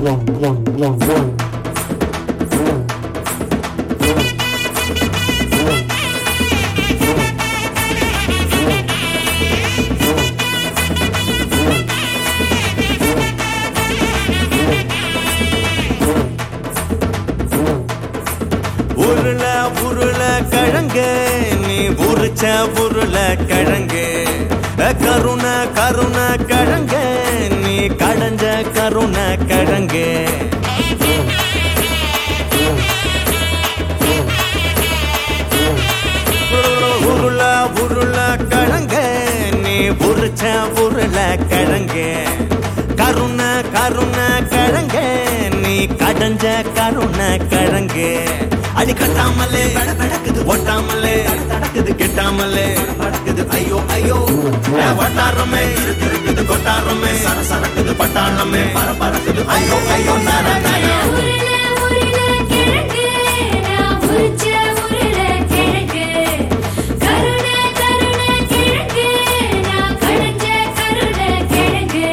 உருள உருள கிழங்கு நீ உரிச்ச உருள கிழங்கு கருண கருண கிழங்கு நீ கடைஞ்ச கருண கிழங்கு உருள உருள கிழங்கு நீ உரிச்ச உருள கிழங்கு கருண கருண கிழங்கு நீ கடைஞ்ச கருண கிழங்கு அடி கட்டாமலே வெட வெடக்குது ஒட்டாமலே நடக்குது கெட்டாமலே நடக்குது ஐயோ ஐயோ ஏ, வட்டாரமே இருக்கு இருக்குது கொட்டாரமே சர சரக்குது பட்டாளமே பர பறக்குது ஐயோ ஐயோ நர நர உருள உருள கிழங்கு நான் உரிச்ச உருள கிழங்கு கருண கருண கிழங்கு நான் கடைஞ்ச கருண கிழங்கு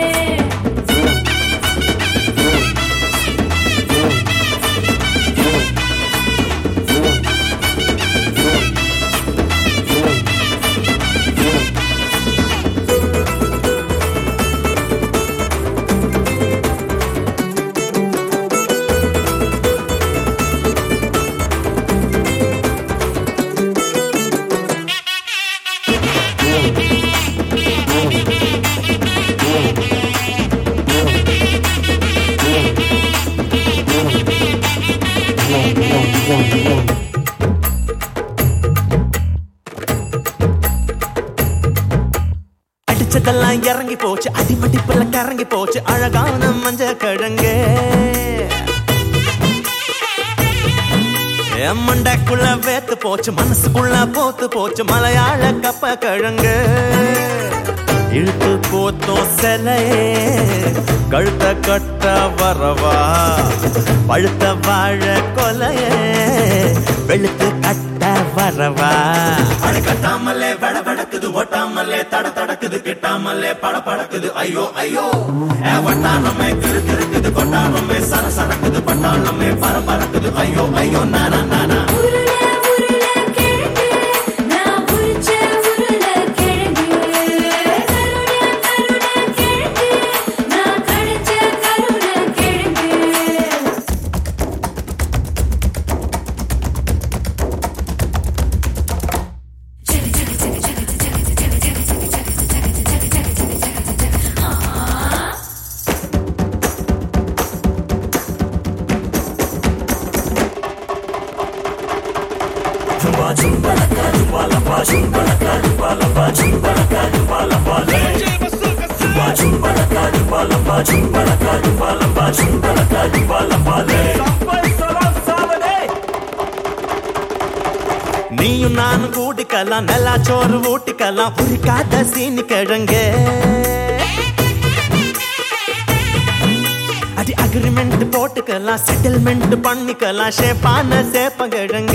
அடிச்சதெல்லாம் இறங்கி போச்சு அடிமடிப்புல கறங்கி போச்சு அழகான மஞ்ச கிழங்கு என் மண்டைக்குள்ள வேத்து போச்சு மனசுக்குள்ள போத்து போச்சு மலையாள கப்ப கிழங்கு இழுத்து போத்தோம் சிலையே கழுத்த கட்ட வரவா பழுத்த வாழ கொலையே வெளுத்து கட்ட வரவா அடி கட்டாமலே வெட வெடக்குது ஒட்டாமலே தட தடக்குது கிட்டாமலே பட படக்குது ஐயோ ஐயோ ஏ வட்டாரமே கிரு கிருக்குது கொட்டாரமே சர சரக்குது பட்டாளமே பர பறக்குது ஐயோ ஐயோ நானா நானா உருள உருள கிழங்கு நான் உரிச்ச உருள கிழங்கு கருண கருண கிழங்கு நான் கடைஞ்ச கருண கிழங்கு நீயும் நானும் கூட்டிக்கலாம் நல்லா சோறு ஊட்டிக்கலாம் புரிக்காத சீனி கிழங்கு அடி அக்ரிமெண்ட் போட்டுக்கலாம் செட்டில்மெண்ட் பண்ணிக்கலாம் ஷேப்பான சேப்பங்கிழங்க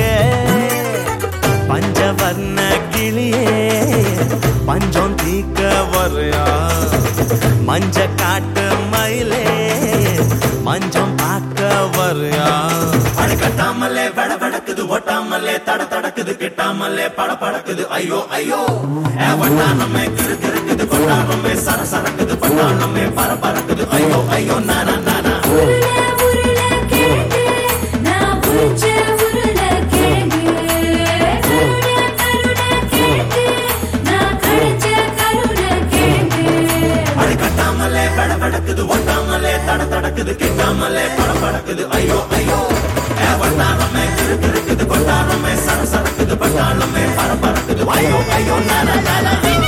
பஞ்சவர்ண கிளியே பஞ்சம் தீக்க வரையா மஞ்ச காட்டு மயிலே மஞ்சம் பார்க்க வரையா அடி கட்டாமலே வெட வெடக்குது ஒட்டாமலே தட தடக்குது கிட்டாமலே பட படக்குது ஐயோ ஐயோ ஏ வட்டானமே கிரு கிருக்குது கொட்டானமே சர சரக்குது பட்டாளமே பர பறக்குது ஐயோ ஐயோ நானா நானா உருள உருள கிழங்கு நான் உரிச்ச உருள கிழங்கு கருண கருண கிழங்கு நான் கடைஞ்ச கருண கிழங்கு அடி கட்டாமலே வெட வெடக்குது ஒட்டாமலே தட தடக்குது கிட்டாமலே பட படக்குது ஐயோ ஐயோ ஏ வட்டானமே கிரு கிருக்குது கொட்டானமே சர சரக்குது பட்டாளமே பர பறக்குது ஐயோ ஐயோ நானா நானா